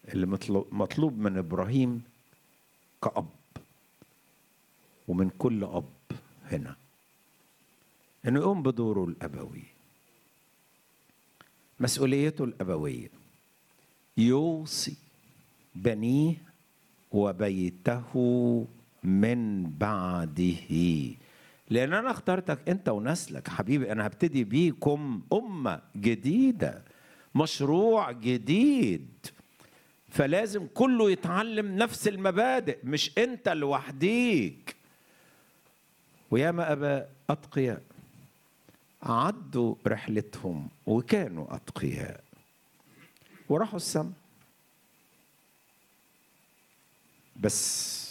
اللي مطلو- مطلوب من ابراهيم كأب ومن كل أب هنا انه يقوم بدوره الابوي مسؤوليته الابويه يوصي بنيه وبيته من بعده لان انا اخترتك انت ونسلك حبيبي انا هبتدي بيكم امه جديده مشروع جديد فلازم كله يتعلم نفس المبادئ مش انت لوحديك وياما اباء اتقياء عدوا رحلتهم وكانوا اتقياء وراحوا السماء بس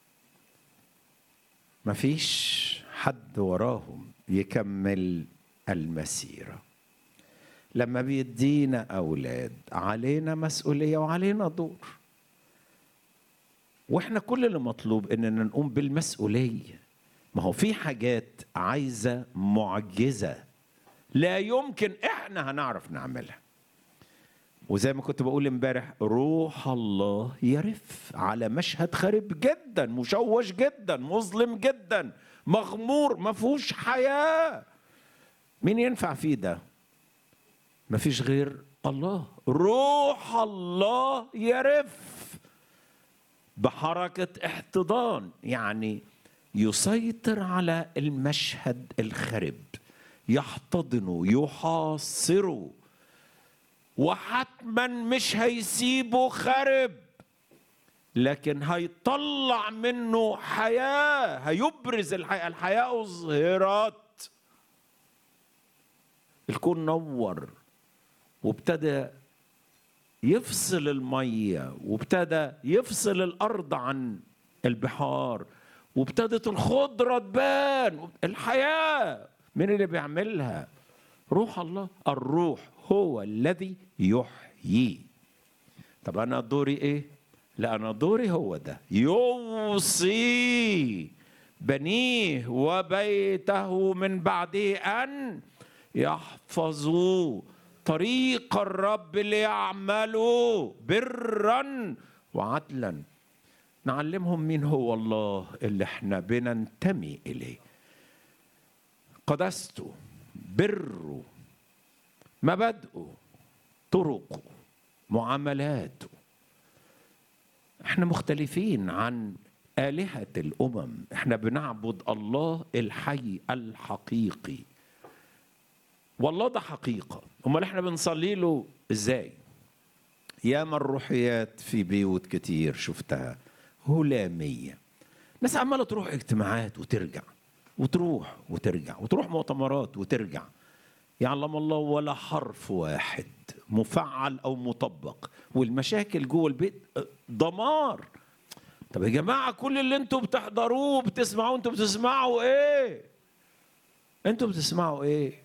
مفيش حد وراهم يكمل المسيره لما بيدينا اولاد علينا مسؤوليه وعلينا دور واحنا كل اللي مطلوب اننا نقوم بالمسؤوليه ما هو في حاجات عايزه معجزه لا يمكن احنا هنعرف نعملها وزي ما كنت بقول امبارح روح الله يرف على مشهد خرب جدا مشوش جدا مظلم جدا مغمور ما فيهوش حياه مين ينفع فيه ده ما فيش غير الله روح الله يرف بحركه احتضان يعني يسيطر على المشهد الخرب يحتضنه يحاصره وحتما مش هيسيبه خرب لكن هيطلع منه حياة هيبرز الحياة الحياة أظهرت الكون نور وابتدى يفصل المية وابتدى يفصل الأرض عن البحار وابتدت الخضرة تبان الحياة مين اللي بيعملها روح الله الروح هو الذي يحيي طب أنا دوري إيه لا أنا دوري هو ده يوصي بنيه وبيته من بعده أن يحفظوا طريق الرب ليعملوا برا وعدلا نعلمهم مين هو الله اللي احنا بننتمي اليه قدسته بره مبادئه طرقه معاملاته احنا مختلفين عن آلهة الأمم احنا بنعبد الله الحي الحقيقي والله ده حقيقة امال احنا بنصلي له ازاي ياما الروحيات في بيوت كتير شفتها هلامية ناس عمالة تروح اجتماعات وترجع وتروح وترجع وتروح مؤتمرات وترجع يعلم الله ولا حرف واحد مفعل او مطبق والمشاكل جوه البيت دمار طب يا جماعه كل اللي انتوا بتحضروه بتسمعوه انتوا بتسمعوا ايه انتوا بتسمعوا ايه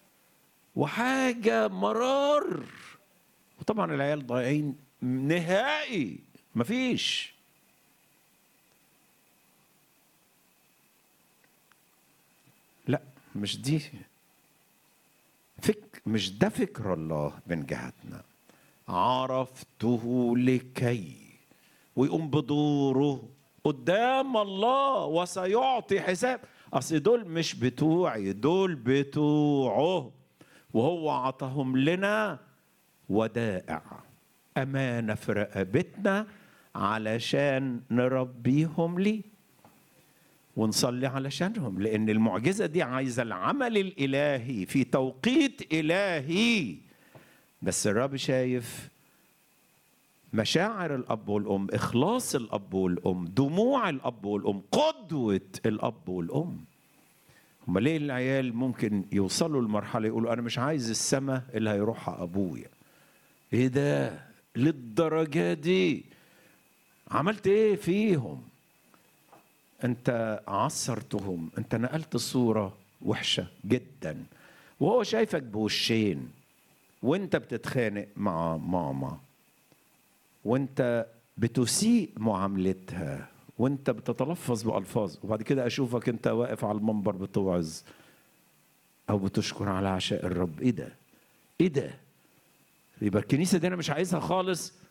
وحاجه مرار وطبعا العيال ضايعين نهائي مفيش لا مش دي فك مش ده فكر الله من جهتنا عرفته لكي ويقوم بدوره قدام الله وسيعطي حساب اصل دول مش بتوعي دول بتوعه وهو عطاهم لنا ودائع امانه في رقبتنا علشان نربيهم ليه ونصلي علشانهم لان المعجزه دي عايزه العمل الالهي في توقيت الهي بس الرب شايف مشاعر الاب والام اخلاص الاب والام دموع الاب والام قدوه الاب والام هم ليه العيال ممكن يوصلوا لمرحله يقولوا انا مش عايز السماء اللي هيروحها ابويا ايه ده للدرجه دي عملت ايه فيهم انت عصرتهم انت نقلت صوره وحشه جدا وهو شايفك بوشين وانت بتتخانق مع ماما وانت بتسيء معاملتها وانت بتتلفظ بالفاظ وبعد كده اشوفك انت واقف على المنبر بتوعظ او بتشكر على عشاء الرب ايه ده ايه ده يبقى الكنيسه دي انا مش عايزها خالص